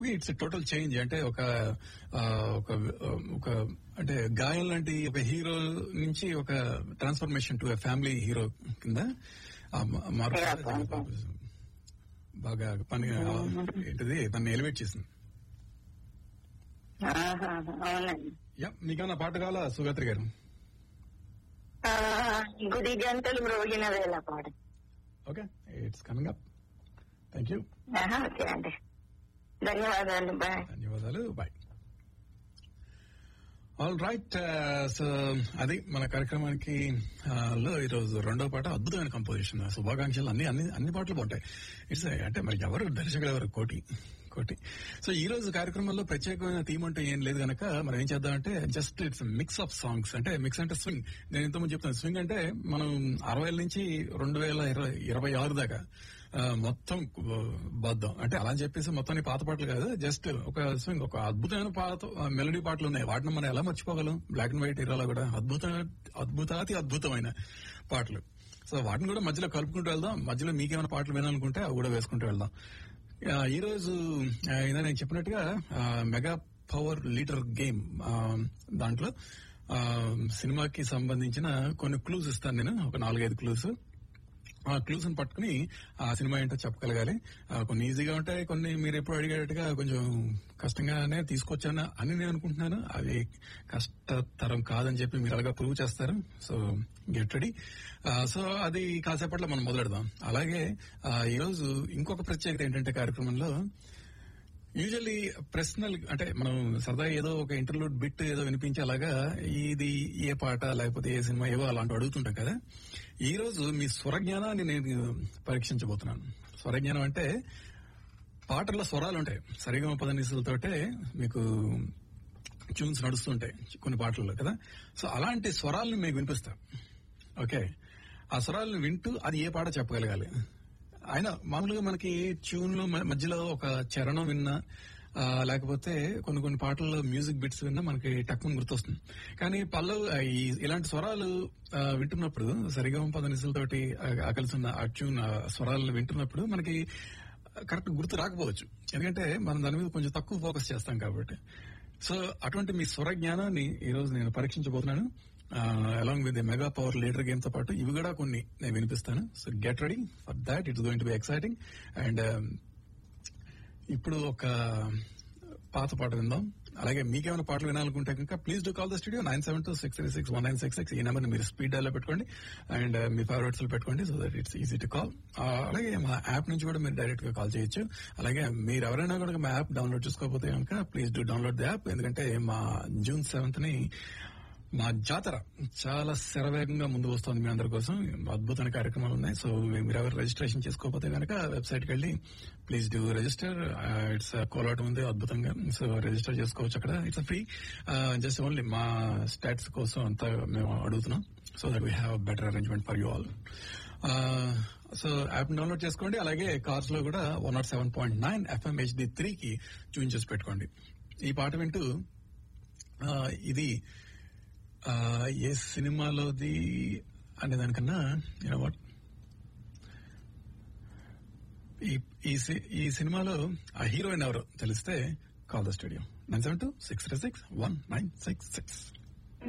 it's total change అంటే ఒక ఆ, ఒక ఒక అంటే గాయం లాంటి ఒక హీరో నుంచి ఒక ట్రాన్స్ఫర్మేషన్ టు ఫ్యామిలీ హీరో కింద ఆ మ- మార్పు Yeah, బాగా- బాగా పని ఏంటిది దాన్ని ఎలివేట్ చేసింది ఆహా, అవునండి యా మీకేమన్నా పాట కావాలా సుగత్రి గారు ఆ, గుడి గంటలు మ్రోగిన వేళ పాట okay it's coming up thank you ఆహా, ఓకే అండి ధన్యవాదాలు బాయ్ ధన్యవాదాలు బాయ్ ఆల్ రైట్ సో అది మన కార్యక్రమానికి ఆ, లో ఈరోజు రెండో పాట అద్భుతమైన కంపోజిషన్ శుభాకాంక్షలు అన్ని అన్ని అన్ని పాటలు బాగుంటాయి ఇట్స్ అంటే మరి ఎవరు దర్శకులు ఎవరు కోటి కోటి సో ఈ రోజు కార్యక్రమంలో ప్రత్యేకమైన థీమ్ అంటూ ఏం లేదు కనుక మనం ఏం చేద్దామంటే just it's mix of songs అంటే మిక్స్ అంటే స్వింగ్ నేను ఇంతకుముందు చెప్తాను స్వింగ్ అంటే మనం అరవై నుంచి రెండు వేల ఇరవై ఇరవై ఆరు దాకా ఆ, మొత్తం బద్దం అంటే అలా అని చెప్పేసి మొత్తం పాత పాటలు కాదు జస్ట్ ఒక స్వింగ్ ఒక అద్భుతమైన పాత మెలడీ పాటలు ఉన్నాయి వాటిని మనం ఎలా మర్చిపోగలం బ్లాక్ అండ్ వైట్ ఇరాలో కూడా అద్భుత అద్భుతాతి అద్భుతమైన పాటలు సో వాటిని కూడా మధ్యలో కలుపుకుంటూ వెళ్దాం మధ్యలో మీకేమైనా పాటలు వినాలనుకుంటే అవి కూడా వేసుకుంటూ వెళ్దాం ఆ, ఈ రోజు ఆ, ఇందా నేను చెప్పినట్టుగా ఆ, మెగా పవర్ లీటర్ గేమ్ ఆ, దాంట్లో ఆ, సినిమాకి సంబంధించిన కొన్ని క్లూస్ ఇస్తాను నేను ఒక నాలుగైదు క్లూస్ ఆ క్లూస్ ని పట్టుకుని ఆ సినిమా ఏంటో చెప్పగలగాలి ఆ, కొన్ని ఈజీగా ఉంటాయి కొన్ని మీరు ఎప్పుడు అడిగేటట్టుగా కొంచెం కష్టంగానే తీసుకొచ్చాను అని నేను అనుకుంటున్నాను అది కష్టతరం కాదని చెప్పి మీరు అలాగా ప్రూవ్ చేస్తారు సో గెట్ రెడీ సో అది కాసేపట్లో మనం మొదలెడదాం అలాగే ఆ, ఈరోజు ఇంకొక ప్రత్యేకత ఏంటంటే కార్యక్రమంలో యూజువల్లీ ప్రశ్నలు అంటే మనం సరదా ఏదో ఒక ఇంటర్లూడ్ బిట్ ఏదో వినిపించి అలాగా ఇది ఏ పాట లేకపోతే ఏ సినిమా ఏవో అలాంటి అడుగుతుంటాం కదా ఈ రోజు మీ స్వరజ్ఞానాన్ని నేను పరీక్షించబోతున్నాను స్వరజ్ఞానం అంటే పాటల్లో స్వరాలు ఉంటాయి సరిగమ పదనిసులతోటే మీకు ట్యూన్స్ నడుస్తుంటాయి కొన్ని పాటల్లో కదా సో అలాంటి స్వరాలను మీకు వినిపిస్తా ఓకే ఆ స్వరాలను వింటూ అది ఏ పాట చెప్పగలగాలి ఆయన మామూలుగా మనకి ట్యూన్ లో మ- మధ్యలో ఒక చరణం విన్నా ఆ, లేకపోతే కొన్ని కొన్ని పాటల్లో మ్యూజిక్ బిట్స్ విన్నా మనకి టక్కుని గుర్తొస్తుంది కానీ పల్లవ్ ఆ, ఈ ఇలాంటి స్వరాలు ఆ, వింటున్నప్పుడు సరిగమ పదనిసులతోటి కలిసి ఉన్న ఆ ట్యూన్ ఆ స్వరాలను వింటున్నప్పుడు మనకి కరెక్ట్ గుర్తు రాకపోవచ్చు ఎందుకంటే మనం దాని మీద కొంచెం తక్కువ ఫోకస్ చేస్తాం కాబట్టి సో అటువంటి మీ స్వర జ్ఞానాన్ని ఈ రోజు నేను పరీక్షించబోతున్నాను along with mega power leader game తో పాటు ఇవి కూడా కొన్ని నేను వినిపిస్తాను so get ready for that it's going to be exciting and ఇప్పుడు ఒక పాత పాట విందాం అలాగే మీకేమైనా పాటలు వినాలనుకుంటే కనుక please do call the studio nine seven two six three six one nine six six ఈ నెంబర్ మీరు స్పీడ్ డైల్ లో పెట్టుకోండి అండ్ మీ ఫేవరెట్స్ లో పెట్టుకోండి so that it's easy to call అలాగే మా యాప్ నుంచి కూడా మీరు డైరెక్ట్ గా కాల్ చేయొచ్చు అలాగే మీరు ఎవరైనా కూడా మా యాప్ డౌన్లోడ్ చేసుకోకపోతే కనుక please do download the app ఎందుకంటే మా జూన్ సెవెంత్ ని మా జాతర చాలా శరవేగంగా ముందు వస్తుంది మీ అందరి కోసం అద్భుతమైన కార్యక్రమాలు ఉన్నాయి సో మీరు ఎవరు రిజిస్ట్రేషన్ చేసుకోకపోతే కనుక వెబ్సైట్ కి వెళ్ళి ప్లీజ్ డూ రిజిస్టర్ ఇట్స్ కోలాటం ఉంది అద్భుతంగా సో రిజిస్టర్ చేసుకోవచ్చు అక్కడ ఇట్స్ ఫ్రీ జస్ట్ ఓన్లీ మా స్టాట్స్ కోసం అంతా మేము అడుగుతున్నాం so that we have better arrangement for you all so app download చేసుకోండి అలాగే కార్స్ లో కూడా one not seven point nine FM HD three కి చూన్ చేసి పెట్టుకోండి ఈ పాట వింటూ ఆ, ఇది ఆ, ఏ సినిమాలోది అనే దానికన్నా యూనో వాట్ ఈ ఈ సి- ఈ సినిమాలో ఆ హీరోయిన్ ఎవరు తెలిస్తే call the studio nine seven two six three six one nine six six